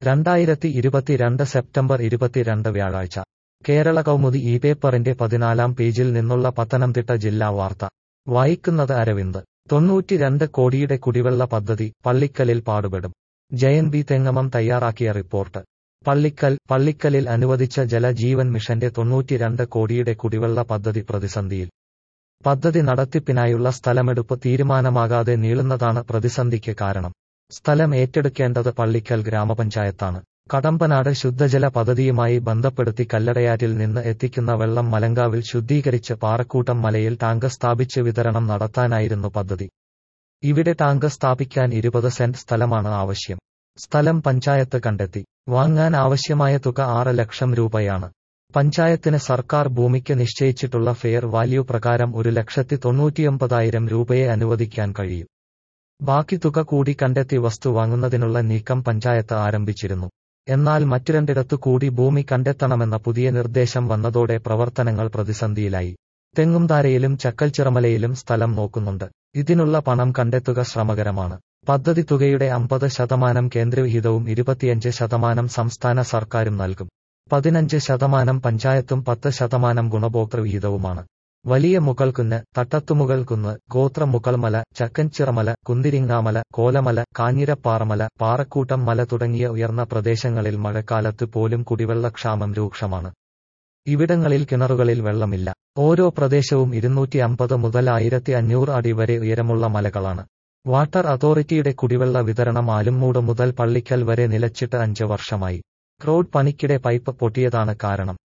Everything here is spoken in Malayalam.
രണ്ടായിരത്തി ഇരുപത്തിരണ്ട് സെപ്റ്റംബർ ഇരുപത്തിരണ്ട് വ്യാഴാഴ്ച കേരള കൗമുദി ഈ പേപ്പറിന്റെ പതിനാലാം പേജിൽ നിന്നുള്ള പത്തനംതിട്ട ജില്ലാ വാർത്ത വായിക്കുന്നത് അരവിന്ദ് തൊണ്ണൂറ്റിരണ്ട് കോടിയുടെ കുടിവെള്ള പദ്ധതി പള്ളിക്കലിൽ പാടുപെടും ജയൻ ബി തെങ്ങമം തയ്യാറാക്കിയ റിപ്പോർട്ട് പള്ളിക്കൽ പള്ളിക്കലിൽ അനുവദിച്ച ജലജീവൻ മിഷന്റെ തൊണ്ണൂറ്റിരണ്ട് കോടിയുടെ കുടിവെള്ള പദ്ധതി പ്രതിസന്ധിയിൽ പദ്ധതി നടത്തിപ്പിനായുള്ള സ്ഥലമെടുപ്പ് തീരുമാനമാകാതെ നീളുന്നതാണ് പ്രതിസന്ധിക്ക് കാരണം സ്ഥലം ഏറ്റെടുക്കേണ്ടത് പള്ളിക്കൽ ഗ്രാമപഞ്ചായത്താണ് കടമ്പനാട് ശുദ്ധജല പദ്ധതിയുമായി ബന്ധപ്പെടുത്തി കല്ലടയാറ്റിൽ നിന്ന് എത്തിക്കുന്ന വെള്ളം മലങ്കാവിൽ ശുദ്ധീകരിച്ച് പാറക്കൂട്ടം മലയിൽ ടാങ്ക് സ്ഥാപിച്ച് വിതരണം നടത്താനായിരുന്നു പദ്ധതി ഇവിടെ ടാങ്ക് സ്ഥാപിക്കാൻ ഇരുപത് സെന്റ് സ്ഥലമാണ് ആവശ്യം സ്ഥലം പഞ്ചായത്ത് കണ്ടെത്തി വാങ്ങാൻ ആവശ്യമായ തുക ആറ് ലക്ഷം രൂപയാണ് പഞ്ചായത്തിന് സർക്കാർ ഭൂമിക്ക് നിശ്ചയിച്ചിട്ടുള്ള ഫെയർ വാല്യൂ പ്രകാരം ഒരു ലക്ഷത്തി തൊണ്ണൂറ്റിയൊമ്പതായിരം രൂപയെ അനുവദിക്കാൻ കഴിയും ബാക്കി തുക കൂടി കണ്ടെത്തി വസ്തു വാങ്ങുന്നതിനുള്ള നീക്കം പഞ്ചായത്ത് ആരംഭിച്ചിരുന്നു എന്നാൽ മറ്റു രണ്ടിടത്തു കൂടി ഭൂമി കണ്ടെത്തണമെന്ന പുതിയ നിർദ്ദേശം വന്നതോടെ പ്രവർത്തനങ്ങൾ പ്രതിസന്ധിയിലായി തെങ്ങുംതാരയിലും ചക്കൽച്ചിറമലയിലും സ്ഥലം നോക്കുന്നുണ്ട് ഇതിനുള്ള പണം കണ്ടെത്തുക ശ്രമകരമാണ് പദ്ധതി തുകയുടെ അമ്പത് ശതമാനം കേന്ദ്രവിഹിതവും ഇരുപത്തിയഞ്ച് ശതമാനം സംസ്ഥാന സർക്കാരും നൽകും പതിനഞ്ച് ശതമാനം പഞ്ചായത്തും പത്ത് ശതമാനം ഗുണഭോക്തൃ വിഹിതവുമാണ് വലിയ മുകൾക്കുന്ന് തട്ടത്തുമുകൾക്കുന്ന് ഗോത്രമുകൾമല ചക്കൻചിറമല കുന്തിരിങ്ങാമല കോലമല കാഞ്ഞിരപ്പാറമല പാറക്കൂട്ടം മല തുടങ്ങിയ ഉയർന്ന പ്രദേശങ്ങളിൽ മഴക്കാലത്ത് പോലും കുടിവെള്ളക്ഷാമം രൂക്ഷമാണ് ഇവിടങ്ങളിൽ കിണറുകളിൽ വെള്ളമില്ല ഓരോ പ്രദേശവും ഇരുന്നൂറ്റി അമ്പത് മുതൽ ആയിരത്തി അഞ്ഞൂറ് അടി വരെ ഉയരമുള്ള മലകളാണ് വാട്ടർ അതോറിറ്റിയുടെ കുടിവെള്ള വിതരണം ആലുംമൂട് മുതൽ പള്ളിക്കൽ വരെ നിലച്ചിട്ട് അഞ്ച് വർഷമായി റോഡ് പണിക്കിടെ പൈപ്പ് പൊട്ടിയതാണ് കാരണം